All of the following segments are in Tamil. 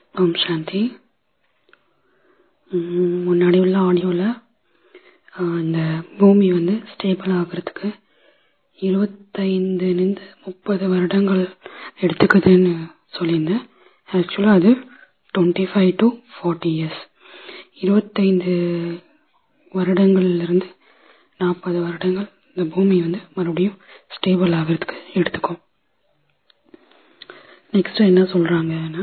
ஓம் சாந்தி ம், முன்னாடி உள்ள ஆடியோல இந்த பூமி வந்து ஸ்டேபிள் ஆகுறதுக்கு இருபத்தைந்துலேருந்து முப்பது வருடங்கள் எடுத்துக்குதுன்னு சொல்லியிருந்தேன் ஆக்சுவலாக அது twenty five to forty years இருபத்தைந்து வருடங்கள்லேருந்து நாற்பது வருடங்கள் இந்த பூமி வந்து மறுபடியும் ஸ்டேபிள் ஆகிறதுக்கு எடுத்துக்கும் நெக்ஸ்ட் என்ன சொல்றாங்கன்னா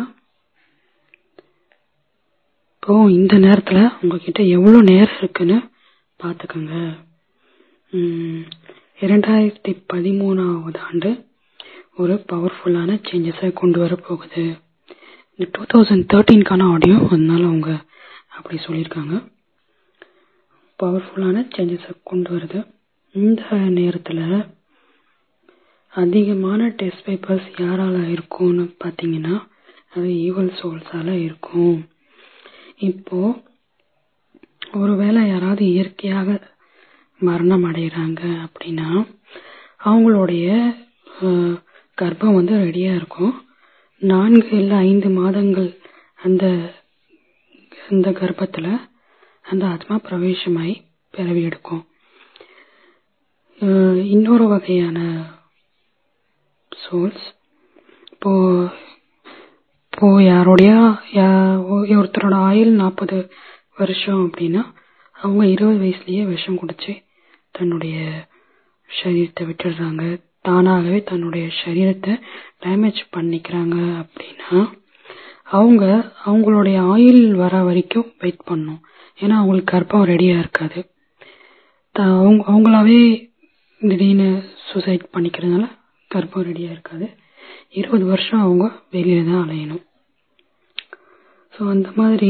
இப்போ இந்த நேரத்துல உங்ககிட்ட எவ்வளவு நேரம் இருக்குன்னு பாத்துக்கோங்க உம், இரண்டாயிரத்தி பதிமூணாவது ஆண்டு ஒரு பவர்ஃபுல்லான சேஞ்சஸை கொண்டு வர போகுது இந்த டூ தௌசண்ட் தேர்ட்டீன்கான ஆடியோ அதனால அவங்க அப்படி சொல்லியிருக்காங்க பவர்ஃபுல்லான சேஞ்சஸை கொண்டு வருது இந்த நேரத்துல அதிகமான டெஸ்ட் பேப்பர்ஸ் யாரால இருக்கும்னு பாத்தீங்கன்னா அது ஈவல் சோல்ஸால இருக்கும் இப்போ ஒருவேளை யாராவது இயற்கையாக மரணம் அடைகிறாங்க அப்படின்னா அவங்களுடைய அஹ், கர்ப்பம் வந்து ரெடியா இருக்கும் நான்கு இல்ல ஐந்து மாதங்கள் அந்த அந்த கர்ப்பத்துல அந்த ஆத்மா பிரவேசமாய் பிறவி எடுக்கும் அஹ், இன்னொரு வகையான சோல்ஸ் இப்போ இப்போ யாருடைய யா- ஒ- ஒருத்தரோட ஆயுள் நாற்பது வருஷம் அப்படின்னா அவங்க இருபது வயசுலயே விஷம் குடிச்சு தன்னுடைய சரீரத்தை விட்டுடுறாங்க தானாகவே தன்னுடைய சரீரத்தை டேமேஜ் பண்ணிக்கிறாங்க அப்படின்னா அவங்க அவங்களுடைய ஆயுள் வர வரைக்கும் வெயிட் பண்ணும் ஏன்னா அவங்களுக்கு கர்ப்பம் ரெடியா இருக்காது த- அவங்க அவங்களாவே திடீர்னு சூசைட் பண்ணிக்கிறதுனால கர்ப்பம் ரெடியா இருக்காது இருபது வருஷம் அவங்க வெளியில தான் அலையணும் ஸோ அந்த மாதிரி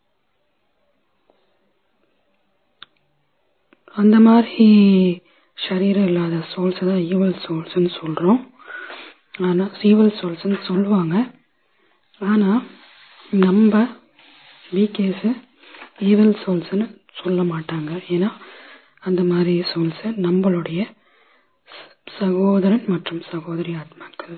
அந்த மாதிரி சரீரம் இல்லாத சோல்ஸ் தான் ஈவல் சோல்ஸ்னு சொல்றோம் ஆனா ஈவல் சோல்ஸ்னு சொல்லுவாங்க ஆனா நம்ம விகேஸ் ஈவல் சோல்ஸ்னு சொல்ல மாட்டாங்க ஏன்னா அந்த மாதிரி சோல்ஸ் நம்மளுடைய சகோதரன் மற்றும் சகோதரி ஆத்மாக்கள்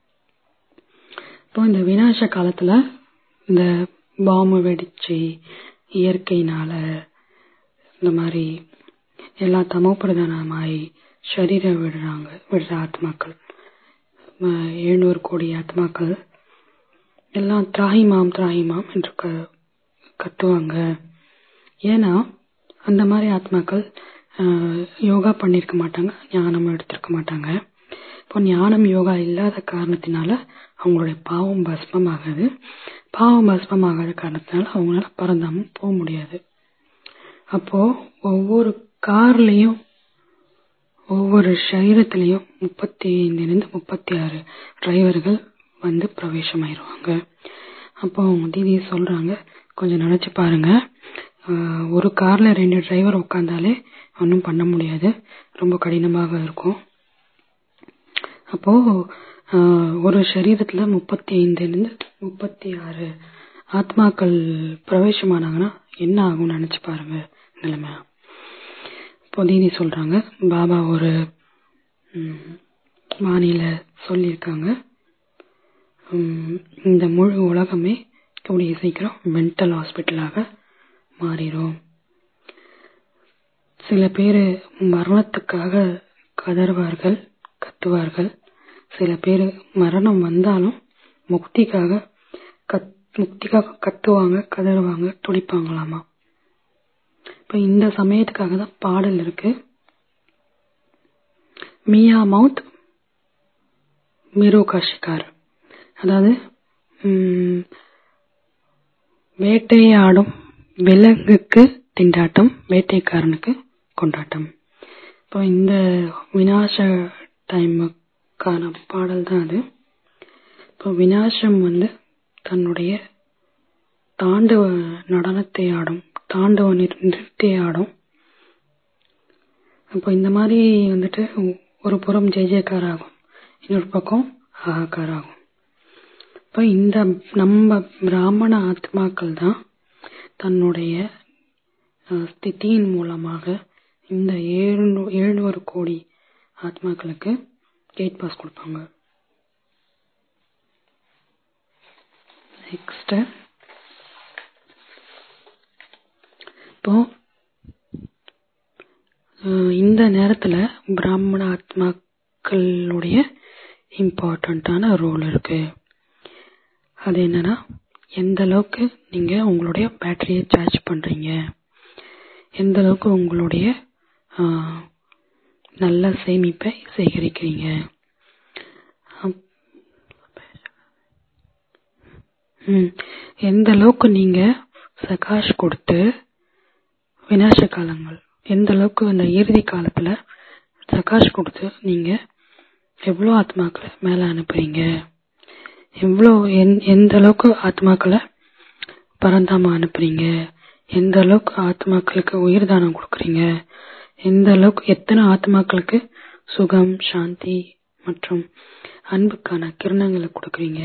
இப்போ இந்த விநாச காலத்துல இந்த பாம்பு வெடிச்சு இயற்கையினால இந்த மாதிரி எல்லா தமோபிரதானமாய் சரீரம் விடுறாங்க விடுற ஆத்மாக்கள் ம- எழுநூறு கோடி ஆத்மாக்கள் எல்லாம் திராஹிமாம் திராஹிமாம் என்று க- கத்துவாங்க ஏன்னா அந்த மாதிரி ஆத்மாக்கள் ஆஹ், யோகா பண்ணிருக்க மாட்டாங்க ஞானம் எடுத்திருக்க மாட்டாங்க இப்போ ஞானம் யோகா இல்லாத காரணத்தினால அவங்களுடைய பாவம் பஸ்மம் ஆகாது பாவம் பஸ்மம் ஆகாத காரணத்தினால அவங்களால பரந்தாமம் போக முடியாது அப்போ ஒவ்வொரு கார்லயும் ஒவ்வொரு சரீரத்திலையும் முப்பத்தி ஐந்துலேருந்து முப்பத்தி ஆறு டிரைவர்கள் வந்து பிரவேசமாயிருவாங்க அப்போ அவங்க தீதி சொல்றாங்க கொஞ்சம் நினைச்சு பாருங்க ஆஹ், ஒரு கார்ல ரெண்டு டிரைவர் உட்காந்தாலே ஒன்றும் பண்ண முடியாது ரொம்ப கடினமாக இருக்கும் அப்போ ஆஹ், ஒரு சரீரத்துல முப்பத்தி ஐந்துலேருந்து முப்பத்தி ஆறு ஆத்மாக்கள் பிரவேசமானாங்கன்னா என்ன ஆகும்னு நினைச்சு பாருங்க நிலைமை இப்போ தீதி சொல்றாங்க பாபா ஒரு ம், வாணியில சொல்லியிருக்காங்க ம், இந்த முழு உலகமே கூடிய சீக்கிரம் மென்டல் ஹாஸ்பிட்டலாக மாறிடும் சில பேர் மரணத்துக்காக கதறுவார்கள் கத்துவார்கள் சில பேர் மரணம் வந்தாலும் முக்திக்காக கத் முக்திக்காக கத்துவாங்க கதறுவாங்க துடிப்பாங்களாமா இப்ப இந்த சமயத்துக்காக தான் பாடல் இருக்கு மியா மவுத் மிரு கஷிகார் அதாவது ம், வேட்டையாடும் விலங்குக்கு திண்டாட்டம் வேட்டைக்காரனுக்கு கொண்டாட்டம் இப்போ இந்த விநாச டைமுக்கான பாடல் தான் அது இப்போ விநாசம் வந்து தன்னுடைய தாண்டவ நடனத்தை ஆடும் தாண்டவ நிற- நிறுத்தை ஆடும் அப்போ இந்த மாதிரி வந்துட்டு ஒரு புறம் ஜெய ஜெயக்கார் ஆகும் இன்னொரு பக்கம் ஆகாக்கார் ஆகும் இப்போ இந்த நம்ம பிராமண ஆத்மாக்கள் தான் தன்னுடைய அஹ், ஸ்திதியின் மூலமாக இந்த ஏழு எழுநூறு கோடி ஆத்மாக்களுக்கு கேட் பாஸ் கொடுப்பாங்க நெக்ஸ்ட் இப்போ அஹ், இந்த நேரத்துல பிராமண ஆத்மாக்களுடைய இம்பார்ட்டண்ட்டான ரோல் இருக்கு அது என்னன்னா எந்த அளவுக்கு நீங்க உங்களுடைய பேட்டரியை சார்ஜ் பண்றீங்க எந்த அளவுக்கு உங்களுடைய ஆஹ், நல்ல சேமிப்பை சேகரிக்கிறீங்க அப்- ம், எந்த அளவுக்கு நீங்க சகாஷ் கொடுத்து விநாச காலங்கள் எந்த அளவுக்கு அந்த இறுதி காலத்துல சகாஷ் கொடுத்து நீங்க எவ்வளோ ஆத்மாக்களை மேல அனுப்புறீங்க எவ்வளோ எந்- எந்த அளவுக்கு ஆத்மாக்களை பரந்தாம அனுப்புறீங்க எந்த அளவுக்கு ஆத்மாக்களுக்கு உயிர் தானம் கொடுக்குறீங்க எந்த அளவுக்கு எத்தனை ஆத்மாக்களுக்கு சுகம் சாந்தி மற்றும் அன்புக்கான கிரணங்களை கொடுக்குறீங்க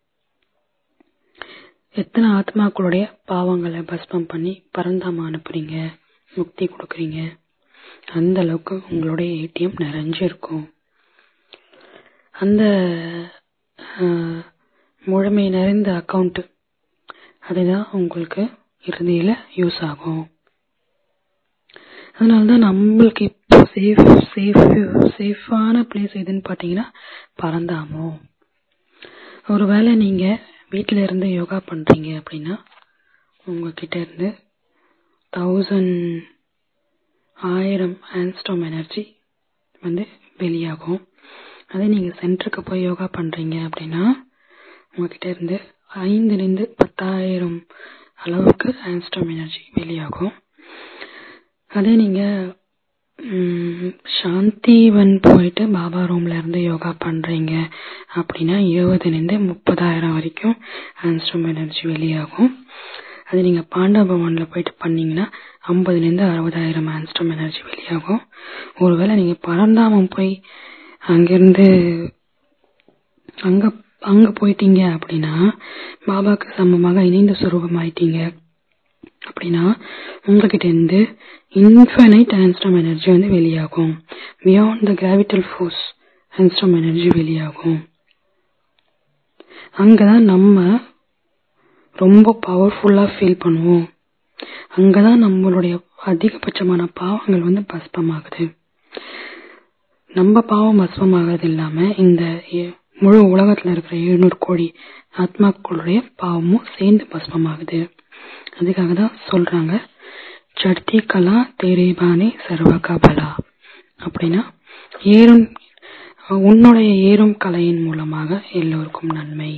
எத்தனை ஆத்மாக்களுடைய பாவங்களை பஸ்மம் பண்ணி பரந்தாம அனுப்புறீங்க முக்தி கொடுக்குறீங்க அந்த அளவுக்கு உங்களுடைய ஏடிஎம் நிறைஞ்சு இருக்கும் அந்த ஆஹ், முழுமை நிறைந்த அக்கவுண்ட் அதுதான் உங்களுக்கு இறுதியில யூஸ் ஆகும் அதனாலதான் நம்மளுக்கு இப்போ சேஃப் சேஃப் சேஃபான பிளேஸ் எதுன்னு பாத்தீங்கன்னா பரந்தாமோ ஒருவேளை நீங்க வீட்ல இருந்து யோகா பண்றீங்க அப்படின்னா உங்ககிட்ட இருந்து தௌசண்ட் ஆயிரம் ஆன்ஸ்டோம் எனர்ஜி வந்து வெளியாகும் அதே நீங்க சென்டருக்கு போய் யோகா பண்றீங்க அப்படின்னா உங்ககிட்ட இருந்து ஐந்துலேருந்து பத்தாயிரம் அளவுக்கு ஆன்ஸ்டோம் எனர்ஜி வெளியாகும் அதே நீங்க ம், சாந்திவன் போயிட்டு பாபா ரூம்ல இருந்து யோகா பண்றீங்க அப்படின்னா இருபதுலேருந்து முப்பதாயிரம் வரைக்கும் ஆன்ஸ்டோம் எனர்ஜி வெளியாகும் அது நீங்க பாண்டவ பவன்ல போயிட்டு பண்ணீங்கன்னா ஐம்பதுலேருந்து அறுபதாயிரம் ஆன்ஸ்டோம் எனர்ஜி வெளியாகும் ஒருவேளை நீங்க பரந்தாமம் போய் அங்கிருந்து அங்க அங்க போயிட்டீங்க அப்படின்னா பாபாக்கு சமமாக இணைந்த சுரூபம் ஆயிட்டீங்க அப்படின்னா உங்ககிட்ட இருந்து இன்ஃபைனைட் ஆன்ஸ்டம் எனர்ஜி வந்து வெளியாகும் பியாண்ட் த கிராவிட்டல் ஃபோர்ஸ் ஆன்ஸ்டம் எனர்ஜி வெளியாகும் அங்கதான் நம்ம ரொம்ப பவர்ஃபுல்லா ஃபீல் பண்ணுவோம் அங்கதான் நம்மளுடைய அதிகபட்சமான பாவங்கள் வந்து பஸ்பமாகுது நம்ம பாவம் பஸ்பமாகிறது இல்லாம இந்த எ- முழு உலகத்துல இருக்கிற எழுநூறு கோடி ஆத்மாக்களுடைய பாவமும் சேர்ந்து பஸ்பமாகுது அதுக்காக தான் சொல்றாங்க சட்தி கலா தேரேபானே சர்வகா பலா அப்படின்னா ஏறும் உன்னுடைய ஏறும் கலையின் மூலமாக எல்லோருக்கும் நன்மை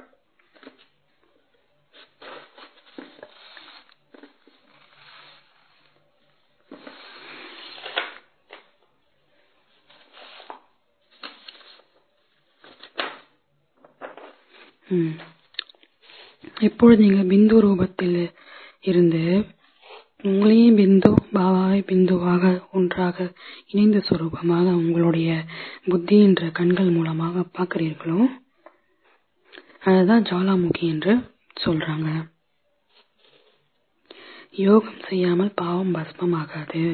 ம். இப்பொழுது நீங்க பிந்து ரூபத்தில் இருந்து உங்களையும் பிந்து பாபாவை பிந்துவாக ஒன்றாக இணைந்த சுரூபமாக உங்களுடைய புத்தி என்ற கண்கள் மூலமாக பார்க்கிறீர்களோ அதுதான் ஜாலாமுகி என்று சொல்றாங்க யோகம் செய்யாமல் பாவம் பஸ்மமாகாது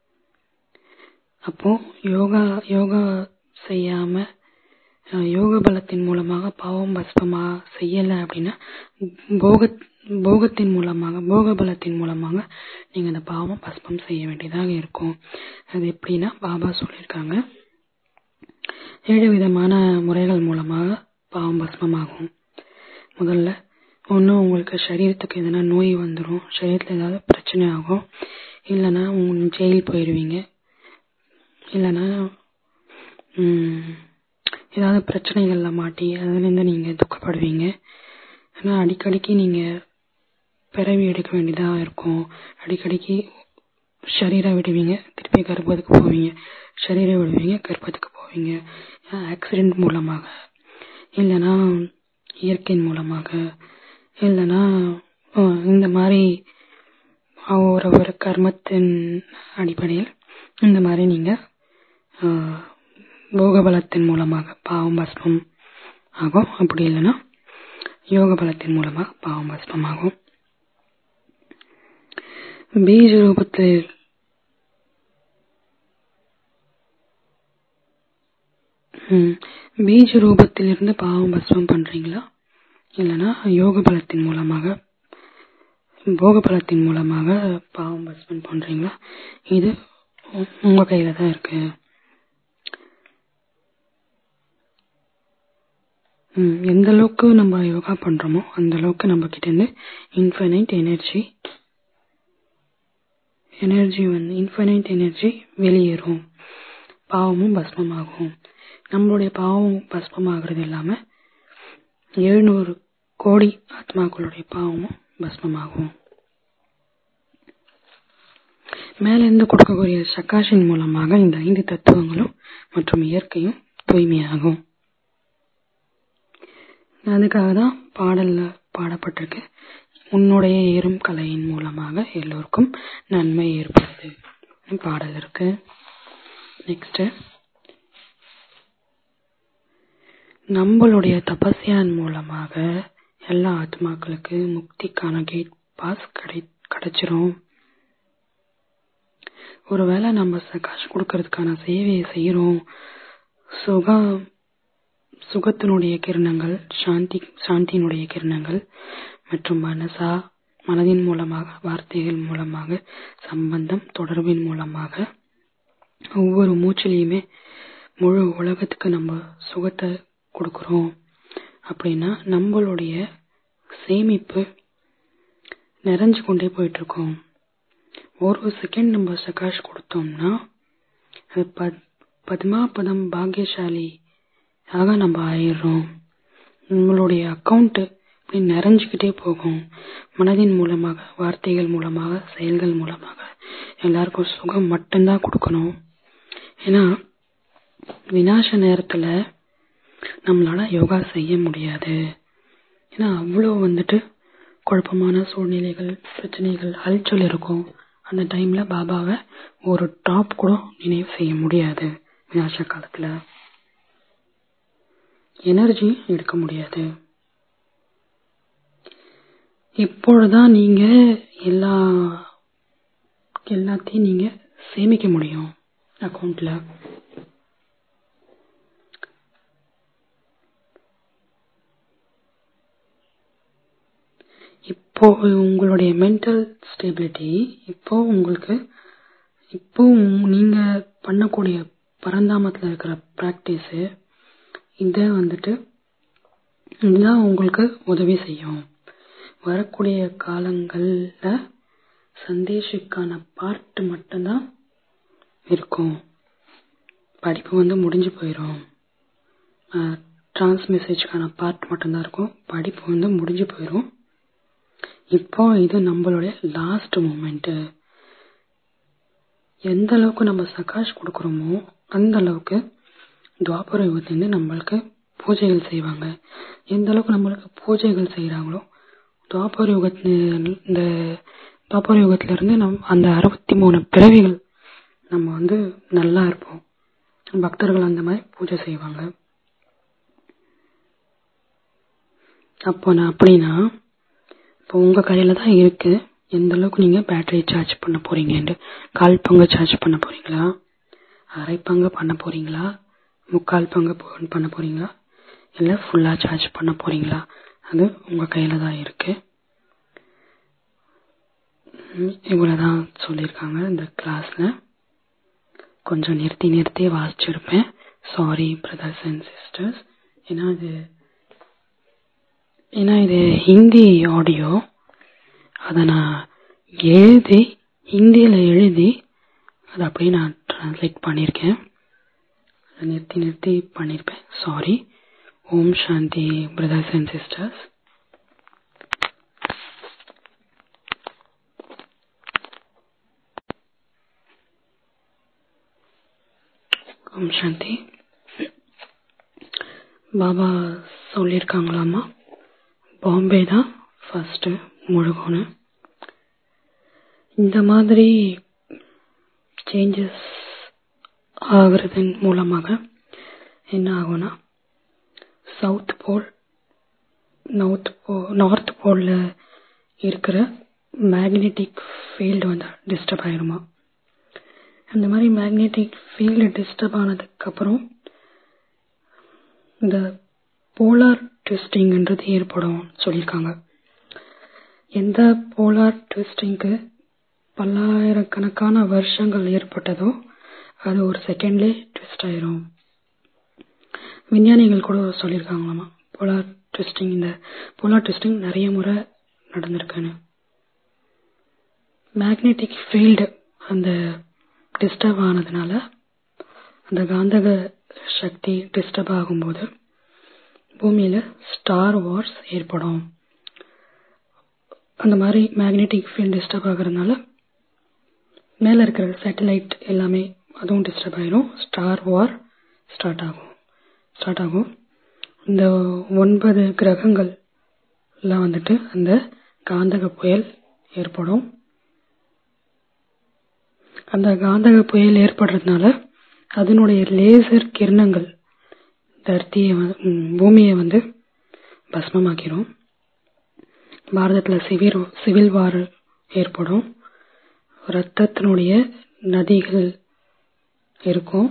அப்போ யோகா யோகா செய்யாம அஹ், யோக பலத்தின் மூலமாக பாவம் பஸ்பமா செய்யல அப்படின்னா போக போகத்தின் மூலமாக போக பலத்தின் மூலமாக நீங்க அந்த பாவம் பஸ்பம் செய்ய வேண்டியதாக இருக்கும் அது எப்படின்னா பாபா சொல்லியிருக்காங்க ஏழு விதமான முறைகள் மூலமாக பாவம் பஸ்மமாகும் முதல்ல ஒண்ணு உங்களுக்கு சரீரத்துக்கு எதனா நோய் வந்துடும் சரீரத்துல ஏதாவது பிரச்சனை ஆகும் இல்லைன்னா உங்க ஜெயில் போயிடுவீங்க இல்லைன்னா ம், ஏதாவது பிரச்சனைகள்ல மாட்டி அதுலேருந்து நீங்க துக்கப்படுவீங்க ஆனா அடிக்கடிக்கு நீங்க பிறவி எடுக்க வேண்டியதா இருக்கும் அடிக்கடிக்கு ஷரீரை விடுவீங்க திருப்பி கர்ப்பத்துக்கு போவீங்க ஷரீரை விடுவீங்க கர்ப்பத்துக்கு போவீங்க ஆக்சிடென்ட் மூலமாக இல்லைன்னா இயற்கையின் மூலமாக இல்லைன்னா அஹ், இந்த மாதிரி ஒரு ஒரு கர்மத்தின் அடிப்படையில் இந்த மாதிரி நீங்க ஆஹ், போக பலத்தின் மூலமாக பாவம் பஸ்மம் ஆகும் அப்படி இல்லைன்னா யோக பலத்தின் மூலமாக பாவம் பஸ்மம் ஆகும் பீஜ ரூபத்தில் ம், பீஜ ரூபத்தில் இருந்து பாவம் பஸ்மம் பண்றீங்களா இல்லைன்னா யோக பலத்தின் மூலமாக போக பலத்தின் மூலமாக பாவம் பஸ்பம் பண்றீங்களா இது உங்க கையில தான் இருக்கு எந்த அளவுக்கு நம்ம யோகா பண்றோமோ அந்த அளவுக்கு நம்ம கிட்ட இருந்து இன்ஃபைனைட் எனர்ஜி எனர்ஜி வந்து இன்ஃபைனைட் எனர்ஜி வெளியேறும் பாவமும் பஸ்மமாகும் நம்மளுடைய பாவம் பஸ்மமாகிறது இல்லாம எழுநூறு கோடி ஆத்மாக்களுடைய பாவமும் பஸ்மமாகும் மேலிருந்து கொடுக்கக்கூடிய சக்காஷின் மூலமாக இந்த ஐந்து தத்துவங்களும் மற்றும் இயற்கையும் தூய்மையாகும் அதுக்காக தான் பாடல்ல பாடப்பட்டிருக்கு உன்னுடைய ஏறும் கலையின் மூலமாக எல்லோருக்கும் நன்மை ஏற்படுது பாடல் இருக்கு நெக்ஸ்ட் நம்மளுடைய தபஸ்யான் மூலமாக எல்லா ஆத்மாக்களுக்கு முக்திக்கான கேட் பாஸ் கிடை கிடைச்சிரும் ஒருவேளை நம்ம சகாஷ் கொடுக்கறதுக்கான சேவையை செய்யறோம் சுகம் சுகத்தினுடைய கிரணங்கள் சாந்தி சாந்தியினுடைய கிரணங்கள் மற்றும் மனசா மனதின் மூலமாக வார்த்தைகள் மூலமாக சம்பந்தம் தொடர்பின் மூலமாக ஒவ்வொரு மூச்சிலையுமே முழு உலகத்துக்கு நம்ம சுகத்தை கொடுக்குறோம் அப்படின்னா நம்மளுடைய சேமிப்பு நிறைஞ்சு கொண்டே போயிட்டு இருக்கோம் ஒரு செகண்ட் நம்ம சகாஷ் கொடுத்தோம்னா அது பத்மாபதம் பாக்கியசாலி ஆக நம்ம ஆயிடுறோம் நம்மளுடைய அக்கௌண்ட் இப்படி நிறைஞ்சுக்கிட்டே போகும் மனதின் மூலமாக வார்த்தைகள் மூலமாக செயல்கள் மூலமாக எல்லாருக்கும் சுகம் மட்டும்தான் கொடுக்கணும் ஏன்னா வினாச நேரத்துல நம்மளால யோகா செய்ய முடியாது ஏன்னா அவ்வளோ வந்துட்டு குழப்பமான சூழ்நிலைகள் பிரச்சனைகள் அலைச்சல் இருக்கும் அந்த டைம்ல பாபாவை ஒரு டாப் கூட நினைவு செய்ய முடியாது வினாச காலத்துல எனர்ஜி எடுக்க முடியாது இப்பொழுதுதான் நீங்க எல்லா எல்லாத்தையும் நீங்க சேமிக்க முடியும் அக்கௌண்ட்ல இப்போ உங்களுடைய மென்டல் ஸ்டெபிலிட்டி இப்போ உங்களுக்கு இப்போ நீங்க பண்ணக்கூடிய பரந்தாமத்துல இருக்கிற பிராக்டிஸ் இத வந்துட்டு இதுதான் உங்களுக்கு உதவி செய்யும் வரக்கூடிய காலங்கள்ல சந்தேஷுக்கான பார்ட் மட்டும்தான் இருக்கும் படிப்பு வந்து முடிஞ்சு போயிடும் டிரான்ஸ் மெசேஜ்க்கான பார்ட் மட்டும்தான் இருக்கும் படிப்பு வந்து முடிஞ்சு போயிடும் இப்போ இது நம்மளுடைய லாஸ்ட் மூமெண்ட் எந்த அளவுக்கு நம்ம சகாஷ் கொடுக்குறோமோ அந்த அளவுக்கு துவாபர யுகத்திலிருந்து நம்மளுக்கு பூஜைகள் செய்வாங்க எந்த அளவுக்கு நம்மளுக்கு பூஜைகள் செய்யறாங்களோ துவாபர யுகத்து இந்த துவாபர யுகத்துல இருந்து நம் அந்த அறுபத்தி மூணு பிறவிகள் நம்ம வந்து நல்லா இருப்போம் பக்தர்கள் அந்த மாதிரி பூஜை செய்வாங்க அப்போ நான் அப்படின்னா இப்போ உங்க கையில தான் இருக்கு எந்த அளவுக்கு நீங்க பேட்டரி சார்ஜ் பண்ண போறீங்கன்னு கால் பங்கு சார்ஜ் பண்ண போறீங்களா அரை பங்கு பண்ண போறீங்களா முக்கால் பங்கு பண்ண போறீங்களா இல்ல ஃபுல்லா சார்ஜ் பண்ண போறீங்களா அது உங்க கையில தான் இருக்கு இவ்வளவுதான் சொல்லியிருக்காங்க இந்த கிளாஸ்ல கொஞ்சம் நிறுத்தி நிறுத்தி வாசிச்சிருப்பேன் சாரி பிரதர்ஸ் அண்ட் சிஸ்டர்ஸ் ஏன்னா இது ஏன்னா இது ஹிந்தி ஆடியோ அதை நான் எழுதி ஹிந்தியில் எழுதி அதை அப்படியே நான் டிரான்ஸ்லேட் பண்ணியிருக்கேன் அதை நிறுத்தி நிறுத்தி பண்ணியிருப்பேன் sorry Om Shanti brothers and sisters Om Shanti Baba சொல்லியிருக்காங்களாமா பாம்பே தான் ஃபர்ஸ்ட் முழுகணும் இந்த மாதிரி சேஞ்சஸ் ஆகிறதன் மூலமாக என்ன ஆகும்னா சவுத் போல் நவுத் போ நார்த் போல்ல இருக்கிற மேக்னெட்டிக் ஃபீல்டு வந்து டிஸ்டர்ப் ஆயிருமா அந்த மாதிரி மேக்னெட்டிக் ஃபீல்டு டிஸ்டர்ப் ஆனதுக்கு அப்புறம் இந்த போலார் ட்விஸ்டிங்ன்றது ஏற்படும் சொல்லியிருக்காங்க எந்த போலார் ட்விஸ்டிங்க்கு பல்லாயிரக்கணக்கான வருஷங்கள் ஏற்பட்டதோ அது ஒரு செகண்ட்லேயே ட்விஸ்ட் ஆயிரும் விஞ்ஞானிகள் கூட சொல்லியிருக்காங்களாமா போலார் ட்விஸ்டிங் இந்த போலார் ட்விஸ்டிங் நிறைய முறை நடந்திருக்குன்னு மேக்னெட்டிக் ஃபீல்டு அந்த டிஸ்டர்ப் ஆனதுனால அந்த காந்தக சக்தி டிஸ்டர்ப் ஆகும்போது பூமியில ஸ்டார் வார்ஸ் ஏற்படும் அந்த மாதிரி மேக்னெட்டிக் ஃபீல்ட் டிஸ்டர்ப் ஆகுறதுனால மேல இருக்கிற சேட்டலைட் எல்லாமே அதுவும் டிஸ்டர்ப் ஆயிரும் ஸ்டார் வார் ஸ்டார்ட் ஆகும் ஸ்டார்ட் ஆகும் இந்த ஒன்பது கிரகங்கள் வந்துட்டு அந்த காந்தக புயல் ஏற்படும் அந்த காந்தக புயல் ஏற்படுறதுனால அதனுடைய லேசர் கிரணங்கள் தர்த்தியை பூமியை வந்து பஸ்மமாக்கிரும் பாரதத்துல சிவில் சிவில் வார் ஏற்படும் ரத்தத்தினுடைய நதிகள் இருக்கும்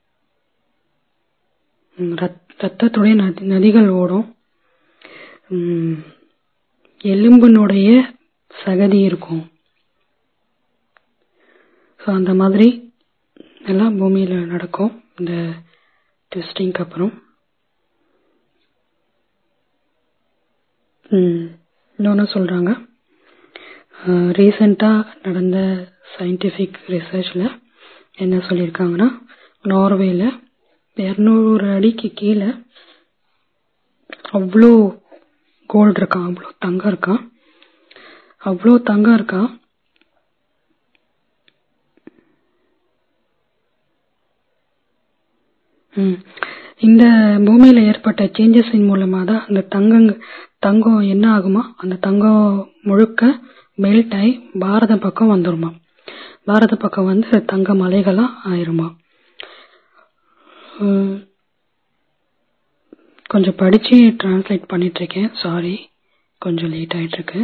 ரத்தத்துடைய நதிகள் ஓடும் எலும்பினுடைய சகதி இருக்கும் ஸோ அந்த மாதிரி எல்லாம் பூமியில நடக்கும் இந்த டெஸ்டிங்க்கு அப்புறம் இன்னொன்று சொல்றாங்க ரீசெண்டாக நடந்த சயின்டிஃபிக் ரிசர்ச்சில் என்ன சொல்லியிருக்காங்கன்னா நார்வேல இரநூறு அடிக்கு கீழே அவ்வளோ கோல்டு இருக்கான் அவ்வளோ தங்கம் இருக்கான் அவ்வளோ தங்கம் இருக்கான் இந்த பூமியில ஏற்பட்ட சேஞ்சஸின் மூலமா தான் அந்த தங்கங்க தங்கம் என்ன ஆகுமா அந்த தங்கம் முழுக்க மெல்ட் ஆகி பாரத பக்கம் வந்துருமா பாரத பக்கம் வந்து தங்க மலைகளா ஆயிருமா கொஞ்சம் படிச்சு டிரான்ஸ்லேட் பண்ணிட்டு இருக்கேன் சாரி கொஞ்சம் லேட் ஆயிட்டு இருக்கு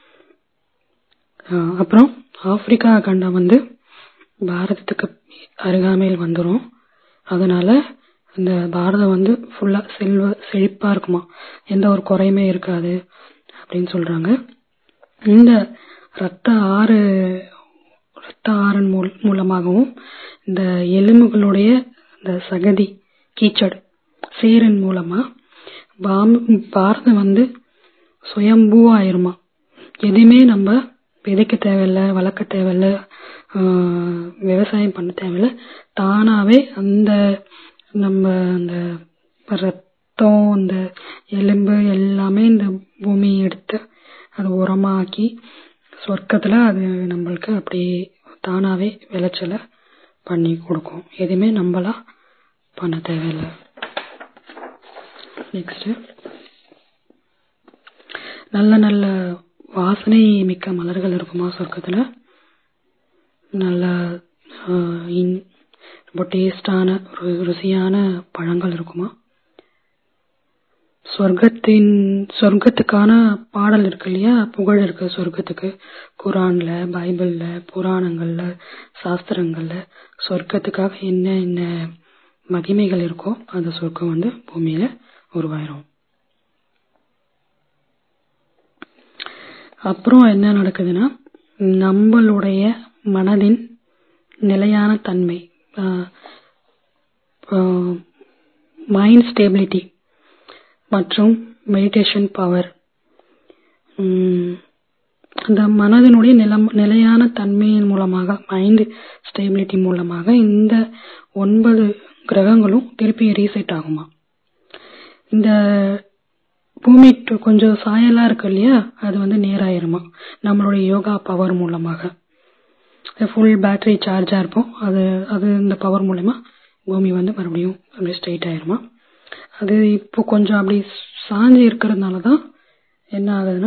அப்புறம் ஆப்பிரிக்கா கண்டம் வந்து பாரதத்துக்கு அருகாமையில் வந்துடும் அதனால இந்த பாரதம் வந்து ஃபுல்லா செல்வ செழிப்பா இருக்குமா எந்த ஒரு குறையுமே இருக்காது அப்படின்னு சொல்றாங்க இந்த ரத்த ஆறு ரத்த ஆறன் மூலமாகவும் இந்த எலும்புகளுடைய இந்த சகதி கீச்சடு சேரின் மூலமா பாரதம் வந்து சுயம்பூவா ஆயிருமா எதையுமே நம்ம விதைக்க தேவையில்ல வளர்க்க தேவையில்ல விவசாயம் பண்ண தேவையில்ல தானாவே அந்த நம்ம அந்த ரத்தம் அந்த எலும்பு எல்லாமே இந்த பூமி எடுத்து அது உரமாக்கி சொர்க்கத்துல அது நம்மளுக்கு அப்படியே தானாவே விளைச்சல பண்ணி கொடுக்கும் எதுவுமே நம்மளா பண்ண தேவையில்லை நெக்ஸ்ட் நல்ல நல்ல வாசனை மிக்க மலர்கள் இருக்குமா சொர்க்கத்துல நல்ல ரொம்ப டேஸ்டான ருசியான பழங்கள் இருக்குமா சொர்க்கத்தின் சொர்க்கத்துக்கான பாடல் இருக்கு இல்லையா புகழ் இருக்கு சொர்க்கத்துக்கு குரான்ல பைபிள்ல புராணங்கள்ல சாஸ்திரங்கள்ல சொர்க்கத்துக்காக என்ன என்ன மகிமைகள் இருக்கோ அந்த சொர்க்கம் வந்து பூமியில உருவாயிரும் அப்புறம் என்ன நடக்குதுன்னா நம்மளுடைய மனதின் நிலையான தன்மை மைண்ட் ஸ்டேபிலிட்டி மற்றும் மெடிடேஷன் பவர் அந்த மனதினுடைய நிலம் நிலையான தன்மையின் மூலமாக மைண்ட் ஸ்டேபிலிட்டி மூலமாக இந்த ஒன்பது கிரகங்களும் திருப்பி ரீசெட் ஆகுமா இந்த பூமி கொஞ்சம் சாயலா இருக்கு இல்லையா அது வந்து நேராயிருமா நம்மளுடைய யோகா பவர் மூலமாக ஃபுல் பேட்டரி சார்ஜா இருப்போம் அது அது இந்த பவர் மூலமா பூமி வந்து மறுபடியும் அப்படியே ஸ்ட்ரெயிட் ஆயிருமா அது இப்போ கொஞ்சம் அப்படி சாஞ்சு இருக்கிறதுனால தான் என்ன ஆகுதுன்னா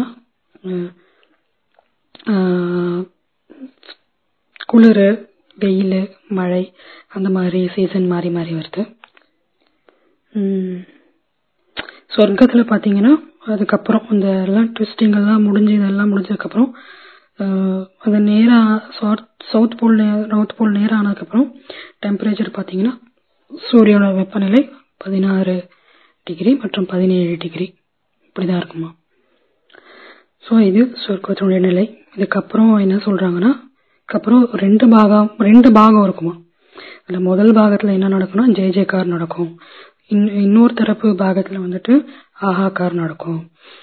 குளிர் வெயில் மழை அந்த மாதிரி சீசன் மாறி மாறி வருது சொர்க்கத்துல பாத்தீங்கன்னா அதுக்கப்புறம் இந்த எல்லாம் ட்விஸ்டிங் எல்லாம் முடிஞ்சு இதெல்லாம் முடிஞ்சதுக்கப்புறம் அது நேரா சவுத் போல் நார்த் போல் நேரம் ஆனதுக்கப்புறம் டெம்பரேச்சர் பார்த்தீங்கன்னா சூரியனோட வெப்பநிலை பதினாறு டிகிரி மற்றும் பதினேழு டிகிரி இப்படிதான் இருக்குமா ஸோ இது சொர்க்கத்தினுடைய நிலை இதுக்கப்புறம் என்ன சொல்றாங்கன்னா அதுக்கப்புறம் ரெண்டு பாகம் ரெண்டு பாகம் இருக்குமா அதுல முதல் பாகத்துல என்ன நடக்கும்னா ஜெய ஜெயக்கார் நடக்கும் இன்னொரு தரப்பு பாகத்துல வந்துட்டு ஆஹாக்கார் நடக்கும்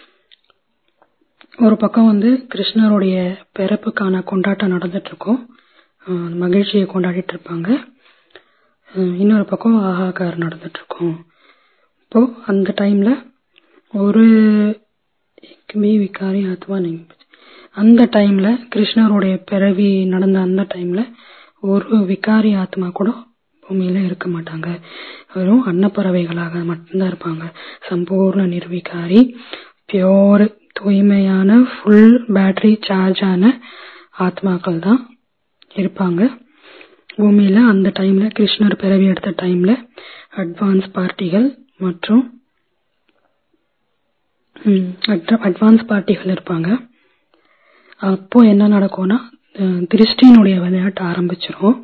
ஒரு பக்கம் வந்து கிருஷ்ணருடைய பிறப்புக்கான கொண்டாட்டம் நடந்துட்டு இருக்கும் மகிழ்ச்சியை கொண்டாடிட்டு இருப்பாங்க இன்னொரு பக்கம் ஆஹாக்கார் நடந்துட்டு இருக்கும் இப்போ அந்த டைம்ல ஒரு விகாரி ஆத்மா நீங்க அந்த டைம்ல கிருஷ்ணருடைய பிறவி நடந்த அந்த டைம்ல ஒரு விகாரி ஆத்மா கூட பூமியில இருக்க மாட்டாங்க வெறும் அன்னப்பறவைகளாக மட்டும்தான் இருப்பாங்க சம்பூர்ண நிர்விகாரி பியோர் தூய்மையான ஃபுல் பேட்டரி சார்ஜ் ஆன ஆத்மாக்கள் தான் இருப்பாங்க பூமியில அந்த டைம்ல கிருஷ்ணர் பிறவி எடுத்த டைம்ல அட்வான்ஸ் பார்ட்டிகள் மற்றும் அட்வான்ஸ் பார்ட்டிகள் இருப்பாங்க அப்போ என்ன நடக்கும்னா திருஷ்டினுடைய விளையாட்டு ஆரம்பிச்சிரும்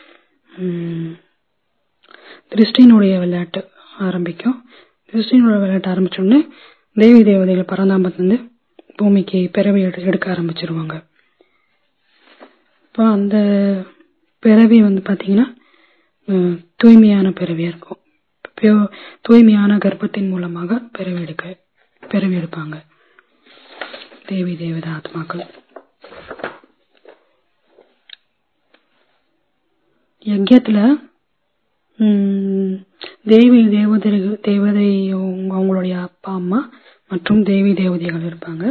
திருஷ்டினுடைய விளையாட்டு ஆரம்பிக்கும் திருஷ்டினுடைய விளையாட்டு ஆரம்பிச்சோடனே தேவி தேவதைகள் பரந்தாமத்திலிருந்து பூமிக்கு பிறவி எடுக்க ஆரம்பிச்சிருவாங்க இப்போ அந்த பிறவி வந்து பாத்தீங்கன்னா தூய்மையான பிறவியா இருக்கும் தூய்மையான கர்ப்பத்தின் மூலமாக பிறவி எடுக்க பிறவி எடுப்பாங்க தேவி தேவத ஆத்மாக்கள் யஜ்யத்துல தேவி தேவதை தேவதை அவங்களுடைய அப்பா அம்மா மற்றும் தேவி தேவதைகள் இருப்பாங்க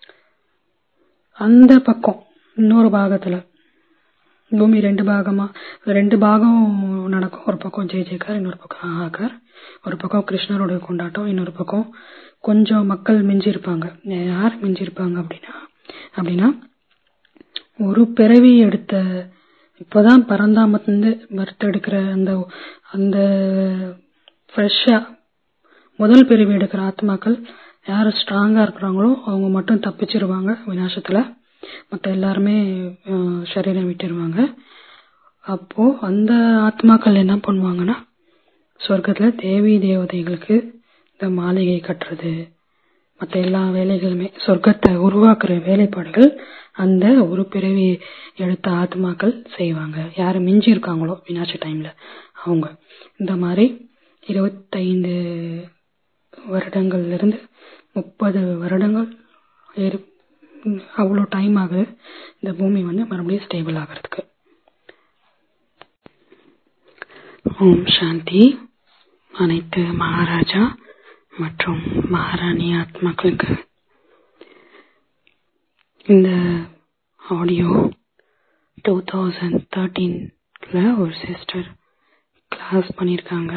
அந்த பக்கம் இன்னொரு பாகத்துல பூமி ரெண்டு பாகமா ரெண்டு பாகம் நடக்கும் ஒரு பக்கம் ஜெய ஜெயக்கார் இன்னொரு பக்கம் ஆகாக்கார் ஒரு பக்கம் கிருஷ்ணருடைய கொண்டாட்டம் இன்னொரு பக்கம் கொஞ்சம் மக்கள் மிஞ்சிருப்பாங்க யார் மிஞ்சிருப்பாங்க அப்படின்னா அப்படின்னா ஒரு பிறவி எடுத்த இப்போதான் பரந்தாமத்திலிருந்து பர்த் எடுக்கிற அந்த அந்த ஃப்ரெஷ்ஷா முதல் பிரிவு எடுக்கிற ஆத்மாக்கள் யார் ஸ்ட்ராங்கா இருக்கிறாங்களோ அவங்க மட்டும் தப்பிச்சிருவாங்க விநாசத்துல மற்ற எல்லாருமே சரீரம் விட்டுருவாங்க அப்போ அந்த ஆத்மாக்கள் என்ன பண்ணுவாங்கன்னா சொர்க்கத்துல தேவி தேவதைகளுக்கு இந்த மாளிகை கட்டுறது மற்ற எல்லா வேலைகளுமே சொர்க்கத்தை உருவாக்குற வேலைப்பாடுகள் அந்த ஒரு பிறவி எடுத்த ஆத்மாக்கள் செய்வாங்க யாரு மிஞ்சி இருக்காங்களோ வினாட்சி டைம்ல அவங்க இந்த மாதிரி இருபத்தைந்து வருடங்கள்ல இருந்து முப்பது வருடங்கள் அவ்வளோ டைம் ஆகுது இந்த பூமி வந்து மறுபடியும் ஸ்டேபிள் ஆகிறதுக்கு ஓம் சாந்தி அனைத்து மகாராஜா மற்றும் மகாராணி ஆத்மாக்களுக்கு இந்த ஆடியோ டூ தௌசண்ட் தேர்ட்டீன்ல ஒரு சிஸ்டர் கிளாஸ் பண்ணியிருக்காங்க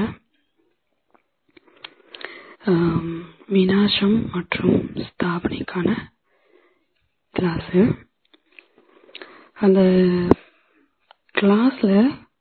வினாசம் மற்றும் ஸ்தாபனைக்கான கிளாஸ் அந்த கிளாஸ்ல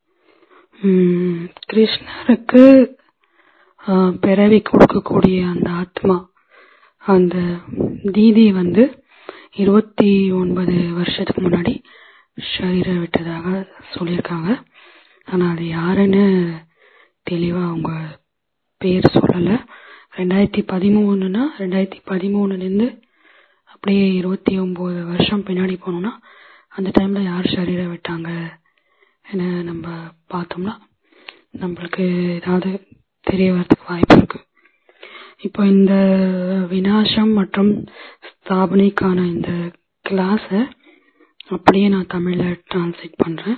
கிருஷ்ணருக்கு பிறவி கொடுக்கக்கூடிய அந்த ஆத்மா அந்த தீதி வந்து இருபத்தி ஒன்பது வருஷத்துக்கு முன்னாடி ஷரீர விட்டதாக சொல்லியிருக்காங்க ஆனா அது யாருன்னு தெளிவா அவங்க பேர் சொல்லல ரெண்டாயிரத்தி பதிமூணுனா ரெண்டாயிரத்தி பதிமூணுல இருந்து அப்படியே இருபத்தி ஒன்பது வருஷம் பின்னாடி போனோம்னா அந்த டைம்ல யார் ஷரீர விட்டாங்க என்ன நம்ம பார்த்தோம்னா நம்மளுக்கு ஏதாவது தெரிய வரதுக்கு வாய்ப்பு இருக்கு இப்போ இந்த வினாசம் மற்றும் ஸ்தாபனைக்கான இந்த கிளாஸ அப்படியே நான் தமிழ்ல டிரான்ஸ்லேட் பண்றேன்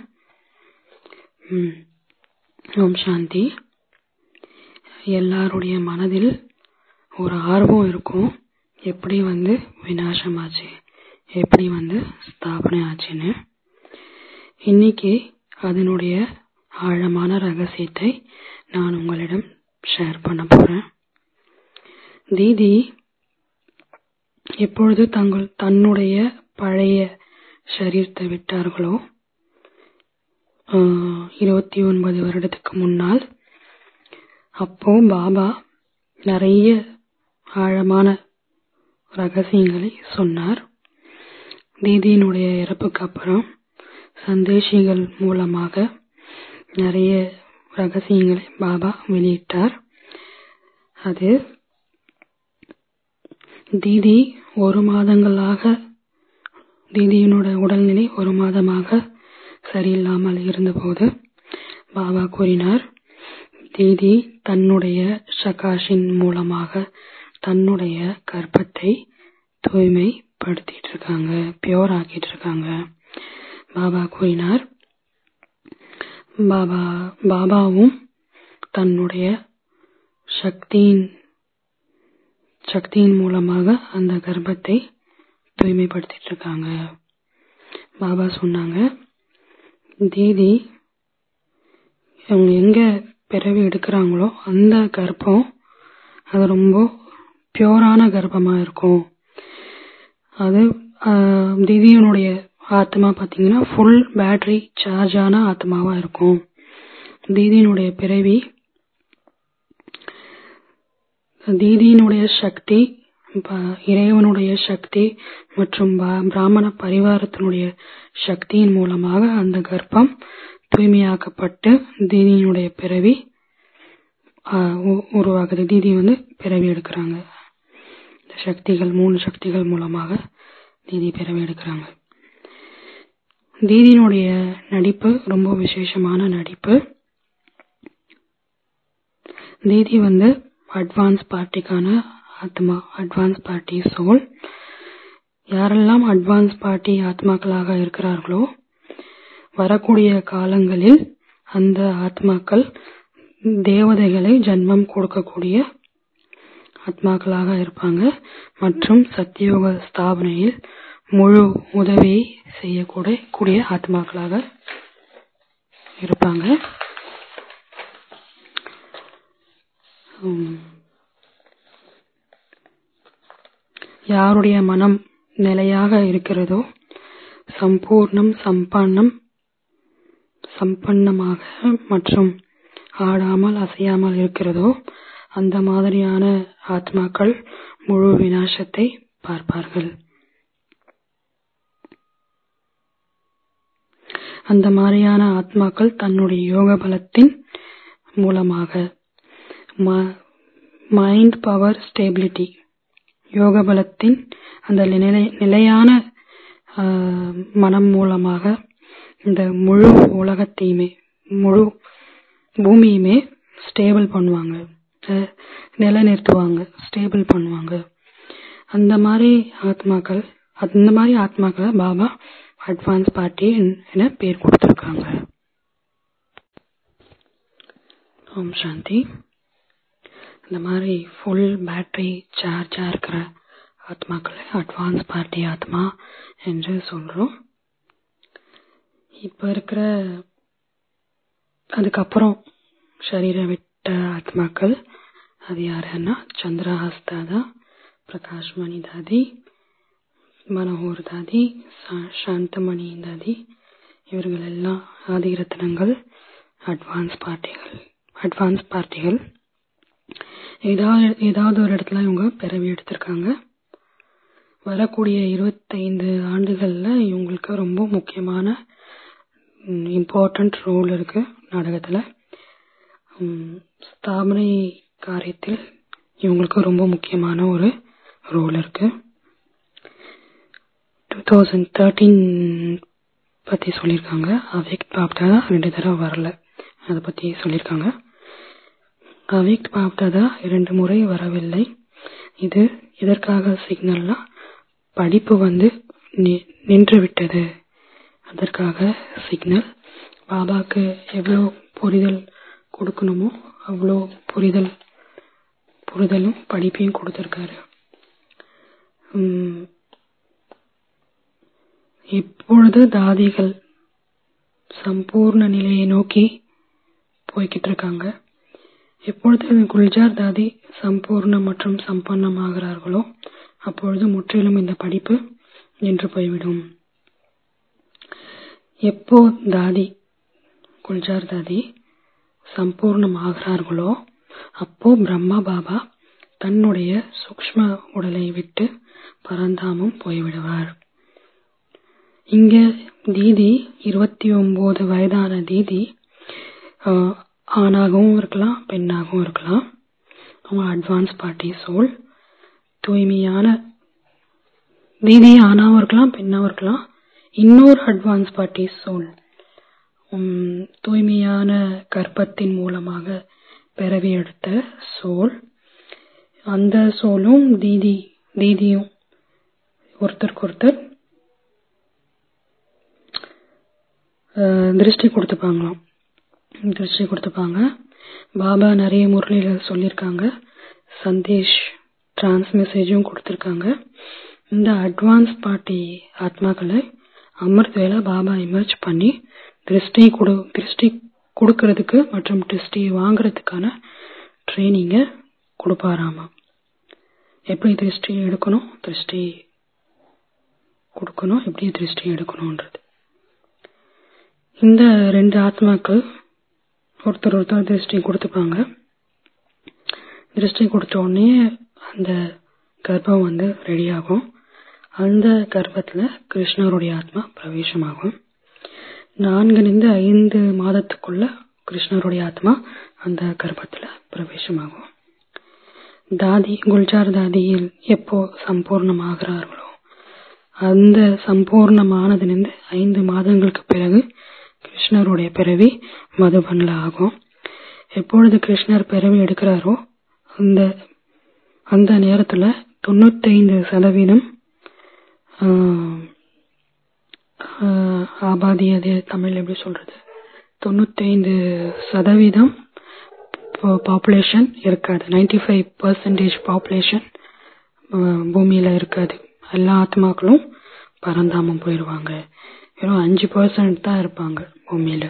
ஓம் சாந்தி எல்லாருடைய மனதில் ஒரு ஆர்வம் இருக்கும் எப்படி வந்து வினாசம் ஆச்சு எப்படி வந்து ஸ்தாபனை ஆச்சுன்னு இன்னைக்கு அதனுடைய ஆழமான ரகசியத்தை நான் உங்களிடம் ஷேர் பண்ண போறேன் தீதி எப்பொழுது தங்கள் தன்னுடைய பழைய ஷரீரத்தை விட்டார்களோ இருபத்தி ஒன்பது வருடத்துக்கு முன்னால் அப்போ பாபா நிறைய ஆழமான ரகசியங்களை சொன்னார் தீதியினுடைய இறப்புக்கு அப்புறம் சந்தேஷிகள் மூலமாக நிறைய ரகசியங்களை பாபா வெளியிட்டார் அது தீதி ஒரு மாதங்களாக தீதியினோட உடல்நிலை ஒரு மாதமாக சரியில்லாமல் இருந்தபோது பாபா கூறினார் தீதி தன்னுடைய சகாஷின் மூலமாக தன்னுடைய கர்ப்பத்தை தூய்மைப்படுத்திட்டு இருக்காங்க பியோர் ஆக்கிட்டு இருக்காங்க பாபா கூறினார் பாபா பாபாவும் தன்னுடைய சக்தியின் சக்தியின் மூலமாக அந்த கர்ப்பத்தை தூய்மைப்படுத்திட்டு இருக்காங்க பாபா சொன்னாங்க தீதி அவங்க எங்க பிறவி எடுக்கிறாங்களோ அந்த கர்ப்பம் அது ரொம்ப பியோரான கர்ப்பமா இருக்கும் அது திதியனுடைய ஆத்மா பார்த்தீங்கன்னா ஃபுல் பேட்டரி சார்ஜ் ஆன ஆத்மாவா இருக்கும் தீதியினுடைய பிறவி தீதியினுடைய சக்தி இறைவனுடைய சக்தி மற்றும் பிராமண பரிவாரத்தினுடைய சக்தியின் மூலமாக அந்த கர்ப்பம் தூய்மையாக்கப்பட்டு தீதியினுடைய பிறவி உருவாகுது தீதி வந்து பிறவி எடுக்கிறாங்க சக்திகள் மூணு சக்திகள் மூலமாக தீதி பிறவி எடுக்கிறாங்க தீதியினுடைய நடிப்பு ரொம்ப விசேஷமான நடிப்பு தீதி வந்து அட்வான்ஸ் பார்ட்டிக்கான ஆத்மா அட்வான்ஸ் பார்ட்டி சோல் யாரெல்லாம் அட்வான்ஸ் பார்ட்டி ஆத்மாக்களாக இருக்கிறார்களோ வரக்கூடிய காலங்களில் அந்த ஆத்மாக்கள் தேவதைகளை ஜன்மம் கொடுக்கக்கூடிய ஆத்மாக்களாக இருப்பாங்க மற்றும் சத்தியோக ஸ்தாபனையில் முழு உதவியை செய்யக்கூடிய கூடிய ஆத்மாக்களாக இருப்பாங்க யாருடைய மனம் நிலையாக இருக்கிறதோ சம்பூர்ணம் சம்பன்னம் சம்பன்னமாக மற்றும் ஆடாமல் அசையாமல் இருக்கிறதோ அந்த மாதிரியான ஆத்மாக்கள் முழு விநாசத்தை பார்ப்பார்கள் அந்த மாதிரியான ஆத்மாக்கள் தன்னுடைய யோக பலத்தின் மூலமாக மைண்ட் பவர் ஸ்டேபிலிட்டி யோக பலத்தின் அந்த நிலையான மனம் மூலமாக இந்த முழு உலகத்தையுமே முழு பூமியுமே ஸ்டேபிள் பண்ணுவாங்க நிலைநிறுத்துவாங்க ஸ்டேபிள் பண்ணுவாங்க அந்த மாதிரி ஆத்மாக்கள் அந்த மாதிரி ஆத்மாக்களை பாபா அட்வான்ஸ் பார்ட்டி என பேர் கொடுத்துருக்காங்க ஓம் சாந்தி இந்த மாதிரி ஃபுல் பேட்டரி சார்ஜா இருக்கிற ஆத்மாக்களை அட்வான்ஸ் பார்ட்டி ஆத்மா என்று சொல்றோம் இப்ப இருக்கிற அதுக்கப்புறம் சரீரம் விட்ட ஆத்மாக்கள் அது யாருன்னா சந்திரஹஸ்தாதா பிரகாஷ்மணி தாதி மனோகர் தாதி சாந்தமணி தாதி இவர்கள் எல்லாம் ஆதிரத்னங்கள் அட்வான்ஸ் பார்ட்டிகள் அட்வான்ஸ் பார்ட்டிகள் ஏதாவது ஏதாவது ஒரு இடத்துல இவங்க பிறவி எடுத்திருக்காங்க வரக்கூடிய இருபத்தைந்து ஆண்டுகள்ல இவங்களுக்கு ரொம்ப முக்கியமான இம்பார்ட்டன்ட் ரோல் இருக்கு நாடகத்துல ஸ்தாபனை காரியத்தில் இவங்களுக்கு ரொம்ப முக்கியமான ஒரு ரோல் இருக்கு டூ தௌசண்ட் தேர்ட்டீன் பத்தி சொல்லியிருக்காங்க அவேக் பாப்தாதா ரெண்டு தடவை வரல அதை பத்தி சொல்லியிருக்காங்க அவேக் பாப்தாதா இரண்டு முறை வரவில்லை இது இதற்காக சிக்னல்னா படிப்பு வந்து நின்று விட்டது அதற்காக சிக்னல் பாபாக்கு எவ்வளோ புரிதல் கொடுக்கணுமோ அவ்வளோ புரிதல் புரிதலும் படிப்பையும் கொடுத்திருக்காரு இப்பொழுது தாதிகள் சம்பூர்ண நிலையை நோக்கி போய்கிட்டு இருக்காங்க எப்பொழுது குல்ஜார் தாதி சம்பூர்ண மற்றும் சம்பன்னம் ஆகிறார்களோ அப்பொழுது முற்றிலும் இந்த படிப்பு நின்று போய்விடும் எப்போ தாதி குல்ஜார் தாதி சம்பூர்ணம் ஆகிறார்களோ அப்போ பிரம்மா பாபா தன்னுடைய சூக்ம உடலை விட்டு பரந்தாமும் போய்விடுவார் இங்க தீதி இருபத்தி ஒன்பது வயதான தீதி ஆணாகவும் இருக்கலாம் பெண்ணாகவும் இருக்கலாம் அவங்க அட்வான்ஸ் பார்ட்டி சோல் தூய்மையான தீதி ஆணாவும் இருக்கலாம் பெண்ணாவும் இருக்கலாம் இன்னொரு அட்வான்ஸ் பார்ட்டி சோல் தூய்மையான கர்ப்பத்தின் மூலமாக பிறவி எடுத்த சோல் அந்த சோலும் தீதி தீதியும் ஒருத்தருக்கு ஒருத்தர் திருஷ்டி கொடுத்துப்பாங்களாம் திருஷ்டி கொடுத்துப்பாங்க பாபா நிறைய முரளிகள் சொல்லியிருக்காங்க சந்தேஷ் டிரான்ஸ் மெசேஜும் கொடுத்துருக்காங்க இந்த அட்வான்ஸ் பார்ட்டி ஆத்மாக்களை அமிர்த் வேலை பாபா இமர்ஜ் பண்ணி திருஷ்டி கொடு திருஷ்டி கொடுக்கறதுக்கு மற்றும் திருஷ்டி வாங்குறதுக்கான ட்ரைனிங்கை கொடுப்பாராமா எப்படி திருஷ்டி எடுக்கணும் திருஷ்டி கொடுக்கணும் எப்படி திருஷ்டி எடுக்கணும்ன்றது இந்த ரெண்டு ஆத்மாக்கள் ஒருத்தர் ஒருத்தர் திருஷ்டி கொடுத்துப்பாங்க திருஷ்டி கொடுத்த உடனே அந்த கர்ப்பம் வந்து ரெடி ஆகும் அந்த கர்ப்பத்துல கிருஷ்ணருடைய ஆத்மா பிரவேசமாகும் நான்குலேருந்து ஐந்து மாதத்துக்குள்ள கிருஷ்ணருடைய ஆத்மா அந்த கர்ப்பத்துல பிரவேசமாகும் தாதி குல்ஜார் தாதியில் எப்போ சம்பூர்ணமாகிறார்களோ அந்த சம்பூர்ணமானதிலிருந்து ஐந்து மாதங்களுக்கு பிறகு கிருஷ்ணருடைய பிறவி மதுபன்ல ஆகும் எப்பொழுது கிருஷ்ணர் பிறவி எடுக்கிறாரோ அந்த அந்த நேரத்துல தொண்ணூத்தைந்து சதவீதம் ஆபாதி அது தமிழ் எப்படி சொல்றது தொண்ணூத்தைந்து சதவீதம் பாப்புலேஷன் இருக்காது நைன்டி ஃபைவ் பர்சன்டேஜ் பாப்புலேஷன் பூமியில இருக்காது எல்லா ஆத்மாக்களும் பரந்தாமம் போயிடுவாங்க வெறும் அஞ்சு பர்சன்ட் தான் இருப்பாங்க பூமியில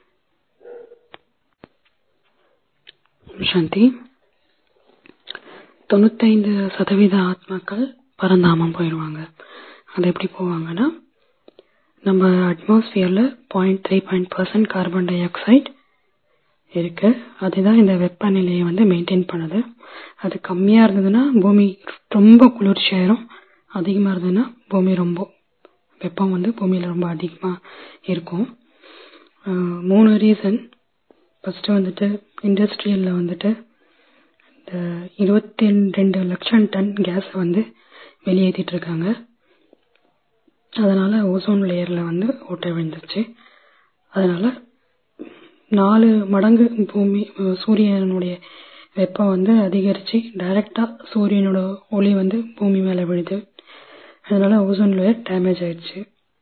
சாந்தி தொண்ணூத்தைந்து சதவீத ஆத்மாக்கள் பரந்தாமம் போயிடுவாங்க அது எப்படி போவாங்கன்னா நம்ம அட்மாஸ்பியர்ல point three point percent carbon dioxide இருக்கு அதுதான் இந்த வெப்பநிலையை வந்து மெயின்டைன் பண்ணுது அது கம்மியா இருந்ததுன்னா பூமி ரொம்ப குளிர்ச்சியாயிரும் அதிகமா இருந்ததுன்னா பூமி ரொம்ப வெப்பம் வந்து பூமியில ரொம்ப அதிகமா இருக்கும் மூணு ரீசன் ஃபர்ஸ்ட் வந்துட்டு இண்டஸ்ட்ரியல்ல வந்துட்டு இந்த இருபத்தி ரெண்டு லட்சம் டன் கேஸ் வந்து வெளியேற்றிட்டு இருக்காங்க அதனால ஓசோன் லேயர்ல வந்து ஓட்டை விழுந்துருச்சு அதனால நாலு மடங்கு பூமி சூரியனுடைய வெப்பம் வந்து அதிகரிச்சு டைரக்டா சூரியனோட ஒளி வந்து பூமி மேல விழுது அதனால ஓசோன் லேயர் டேமேஜ் ஆயிடுச்சு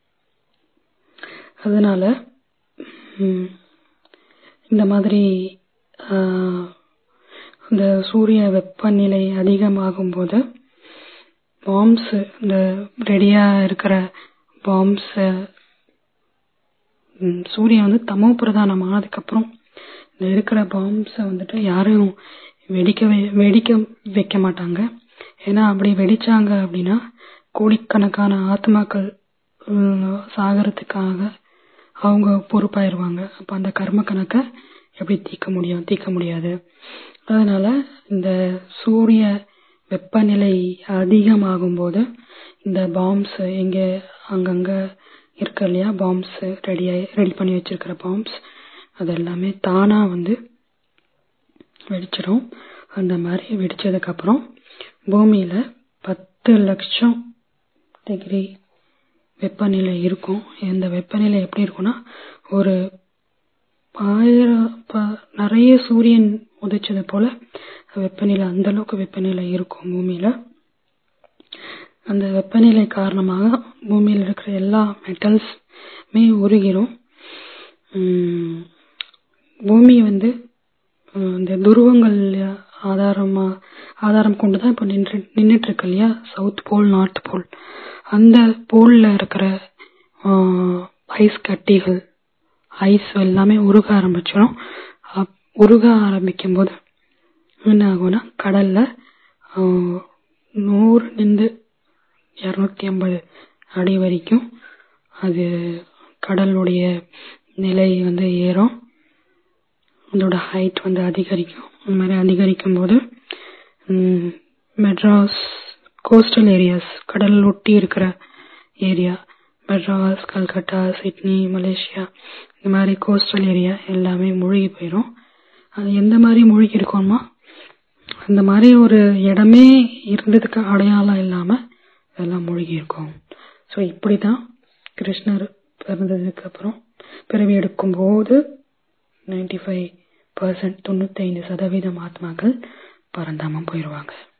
அதனால இந்த மாதிரி இந்த சூரிய வெப்பநிலை அதிகமாகும் போது பாம்ஸ் இந்த ரெடியா இருக்கிற பாம்ஸ் சூரியன் வந்து தமோ பிரதானம் ஆனதுக்கு அப்புறம் இந்த இருக்கிற பாம்ஸ வந்துட்டு யாரும் வெடிக்க வெடிக்க வைக்க மாட்டாங்க ஏன்னா அப்படி வெடிச்சாங்க அப்படின்னா கோடிக்கணக்கான ஆத்மாக்கள் சாகரத்துக்காக அவங்க பொறுப்பாயிருவாங்க அப்ப அந்த கர்ம கணக்க எப்படி தீர்க்க முடியும் தீர்க்க முடியாது அதனால இந்த சூரிய வெப்பநிலை அதிகமாகும் போது இந்த பாம்ஸ் எங்க அங்கங்க இருக்கு இல்லையா பாம்ஸ் ரெடி ரெடி பண்ணி வச்சிருக்கிற பாம்ஸ் அது எல்லாமே தானா வந்து வெடிச்சிடும் அந்த மாதிரி வெடிச்சதுக்கு அப்புறம் பூமியில பத்து லட்சம் டிகிரி வெப்பநிலை இருக்கும் இந்த வெப்பநிலை எப்படி இருக்கும்னா ஒரு ஆயிரம் நிறைய சூரியன் உதைச்சது போல வெப்பநிலை அந்த அளவுக்கு வெப்பநிலை இருக்கும் பூமியில அந்த வெப்பநிலை காரணமாக பூமியில் இருக்கிற எல்லா மெட்டல்ஸ்மே உருகிரும் பூமி வந்து இந்த துருவங்கள் ஆதாரமா ஆதாரம் கொண்டுதான் இப்ப நின்று நின்றுட்டு இருக்கு இல்லையா சவுத் போல் நார்த் போல் அந்த போல்ல இருக்கிற ஐஸ் கட்டிகள் ஐஸ் எல்லாமே உருக ஆரம்பிச்சிடும் உருக ஆரம்பிக்கும் போது என்ன ஆகும்னா கடல்ல நூறு நின்று இருநூத்தி ஐம்பது அடி வரைக்கும் அது கடலுடைய நிலை வந்து ஏறும் அதோட ஹைட் வந்து அதிகரிக்கும் அந்த மாதிரி அதிகரிக்கும் போது மெட்ராஸ் கோஸ்டல் ஏரியாஸ் கடல் ஒட்டி இருக்கிற area Madras Calcutta Sydney Malaysia இந்த மாதிரி கோஸ்டல் ஏரியா எல்லாமே மூழ்கி போயிடும் அது எந்த மாதிரி மூழ்கி இருக்கோமா அந்த மாதிரி ஒரு இடமே இருந்ததுக்கு அடையாளம் இல்லாம எல்லாம் மூழ்கி இருக்கும் ஸோ இப்படிதான் கிருஷ்ணர் பிறந்ததுக்கு அப்புறம் பிறவி எடுக்கும் போது நைன்டி ஃபைவ் பர்சன்ட் தொண்ணூத்தைந்து சதவீதம் ஆத்மாக்கள் பரந்தாமம் போயிடுவாங்க